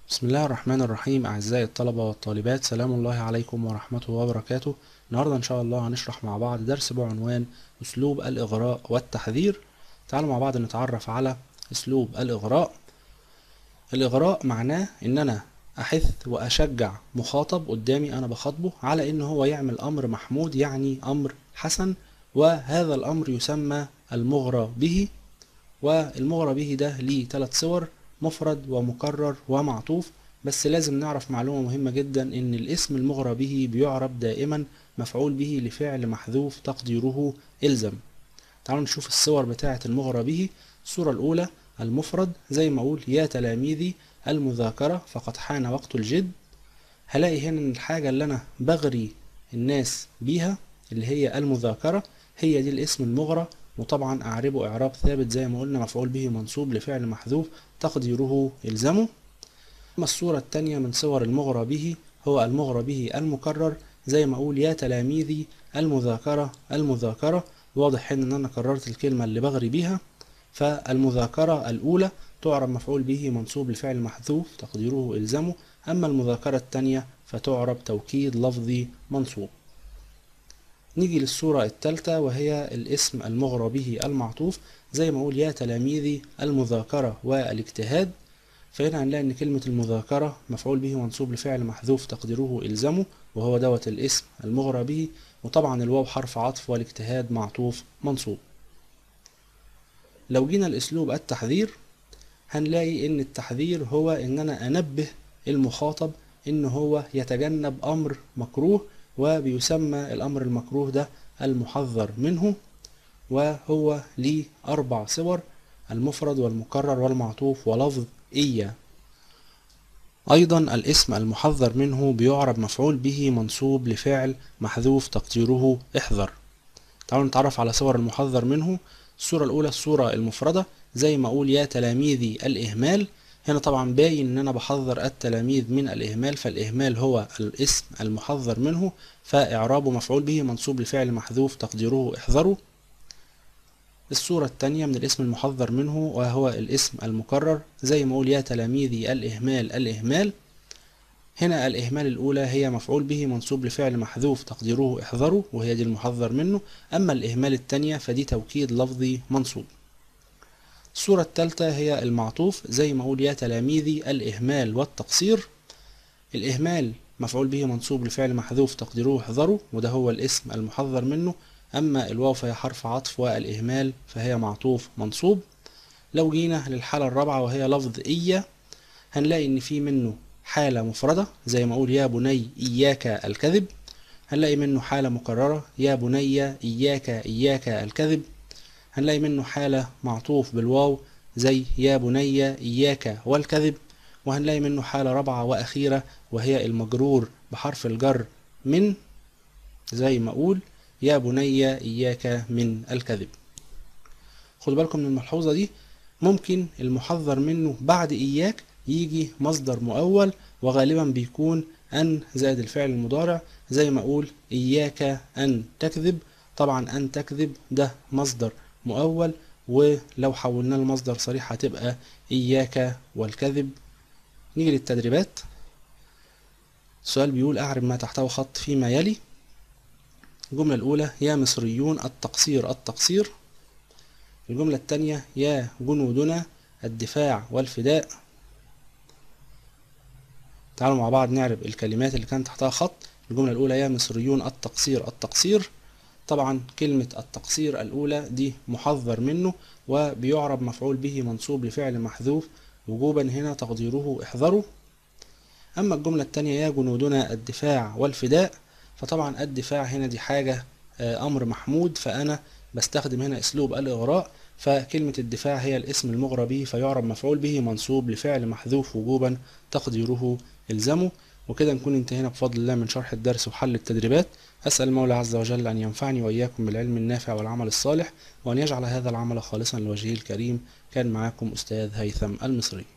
بسم الله الرحمن الرحيم أعزائي الطلبة والطالبات سلام الله عليكم ورحمته وبركاته النهاردة إن شاء الله هنشرح مع بعض درس بعنوان أسلوب الإغراء والتحذير تعالوا مع بعض نتعرف على أسلوب الإغراء الإغراء معناه إن أنا أحث وأشجع مخاطب قدامي أنا بخاطبه على إن هو يعمل أمر محمود يعني أمر حسن وهذا الأمر يسمى المغرى به والمغرى به ده ليه ثلاث صور مفرد ومكرر ومعطوف بس لازم نعرف معلومة مهمة جدا ان الاسم المغرى به بيعرب دائما مفعول به لفعل محذوف تقديره الزم تعالوا نشوف الصور بتاعة المغرى به الصورة الاولى المفرد زي ما اقول يا تلاميذي المذاكرة فقد حان وقت الجد هلاقي هنا ان الحاجة اللي انا بغري الناس بيها اللي هي المذاكرة هي دي الاسم المغرى وطبعا أعربه إعراب ثابت زي ما قلنا مفعول به منصوب لفعل محذوف تقديره إلزمه أما الصورة التانية من صور المغرى به هو المغرى به المكرر زي ما أقول يا تلاميذي المذاكرة المذاكرة واضح هنا إن أنا كررت الكلمة اللي بغري بيها فالمذاكرة الأولى تعرب مفعول به منصوب لفعل محذوف تقديره إلزمه أما المذاكرة التانية فتعرب توكيد لفظي منصوب نيجي للصورة الثالثة وهي الاسم المغرى به المعطوف زي ما أقول يا تلاميذي المذاكرة والاجتهاد فهنا هنلاقي إن كلمة المذاكرة مفعول به منصوب لفعل محذوف تقديره إلزمه وهو دوت الاسم المغرى به وطبعا الواو حرف عطف والاجتهاد معطوف منصوب لو جينا لأسلوب التحذير هنلاقي إن التحذير هو إن أنا أنبه المخاطب إن هو يتجنب أمر مكروه وبيسمى الأمر المكروه ده المحذر منه وهو ليه أربع صور المفرد والمكرر والمعطوف ولفظ إيا أيضا الاسم المحذر منه بيعرب مفعول به منصوب لفعل محذوف تقديره احذر تعالوا نتعرف على صور المحذر منه الصورة الأولى الصورة المفردة زي ما أقول يا تلاميذي الإهمال هنا طبعا باين ان انا بحذر التلاميذ من الاهمال فالاهمال هو الاسم المحذر منه فاعرابه مفعول به منصوب لفعل محذوف تقديره احذروا الصورة الثانية من الاسم المحذر منه وهو الاسم المكرر زي ما اقول يا تلاميذي الاهمال الاهمال هنا الاهمال الاولى هي مفعول به منصوب لفعل محذوف تقديره احذروا وهي دي المحذر منه اما الاهمال الثانية فدي توكيد لفظي منصوب الصورة الثالثة هي المعطوف زي ما أقول يا تلاميذي الإهمال والتقصير الإهمال مفعول به منصوب لفعل محذوف تقديره احذروا وده هو الاسم المحذر منه أما الواو فهي حرف عطف والإهمال فهي معطوف منصوب لو جينا للحالة الرابعة وهي لفظ إيا هنلاقي إن في منه حالة مفردة زي ما أقول يا بني إياك الكذب هنلاقي منه حالة مكررة يا بني إياك إياك الكذب هنلاقي منه حالة معطوف بالواو زي يا بني إياك والكذب وهنلاقي منه حالة رابعة وأخيرة وهي المجرور بحرف الجر من زي ما أقول يا بني إياك من الكذب خدوا بالكم من الملحوظة دي ممكن المحذر منه بعد إياك يجي مصدر مؤول وغالبا بيكون أن زائد الفعل المضارع زي ما أقول إياك أن تكذب طبعا أن تكذب ده مصدر مؤول ولو حولنا المصدر صريح هتبقى إياك والكذب نيجي للتدريبات السؤال بيقول أعرب ما تحته خط فيما يلي الجملة الأولى يا مصريون التقصير التقصير الجملة الثانية يا جنودنا الدفاع والفداء تعالوا مع بعض نعرب الكلمات اللي كان تحتها خط الجملة الأولى يا مصريون التقصير التقصير طبعا كلمة التقصير الأولى دي محذر منه وبيعرب مفعول به منصوب لفعل محذوف وجوبا هنا تقديره احذروا أما الجملة التانية يا جنودنا الدفاع والفداء فطبعا الدفاع هنا دي حاجة أمر محمود فأنا بستخدم هنا أسلوب الإغراء فكلمة الدفاع هي الاسم المغرى به فيعرب مفعول به منصوب لفعل محذوف وجوبا تقديره الزمه وكده نكون انتهينا بفضل الله من شرح الدرس وحل التدريبات أسأل المولى عز وجل أن ينفعني وإياكم بالعلم النافع والعمل الصالح وأن يجعل هذا العمل خالصا لوجهه الكريم كان معاكم أستاذ هيثم المصري